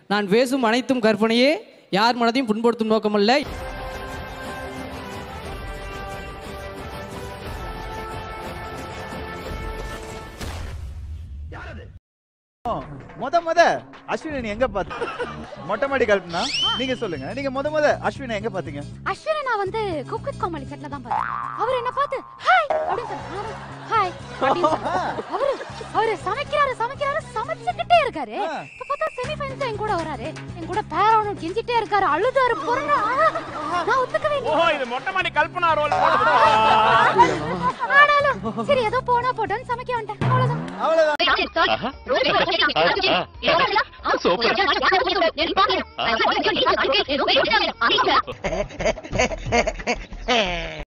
நான் பேசும் அனைத்தும் கற்பனையே யார் மனதையும் புண்படுத்தும் நோக்கமல்ல முத முத அஸ்வினை நீ எங்க பாத்த மொட்டை மாடி கல்பனா நீங்க சொல்லுங்க நீங்க முத முத அஸ்வினை எங்க பாத்தீங்க அஸ்வினை நான் வந்து குக் காமெடி செட்ல தான் பார்த்தேன் அவர் என்ன பார்த்து ஹாய் அப்படின்னு சொன்னாரு ஹாய் அப்படின்னு சொன்னாரு. அவரு அவரு சமைக்கிறாரு சமைக்கிறாரு சமைச்சுக்கிட்டே இருக்காரு ஆ. இப்ப பார்த்தா செமி ஃபைனல்ஸ் என் கூட வராரு என் கூட பேரவனும் கெஞ்சிட்டே இருக்காரு அழுதாரு பொருங்க நான் ஒத்துக்கவே இல்லை. ஓ இது மொட்டை மாடி கல்பனா ரோல் ஆனாலும் சரி ஏதோ போனா போட்டோன்னு சமைக்க வந்துட்டேன் அவ்வளவுதான் அவ்வளவுதான் சூப்பர்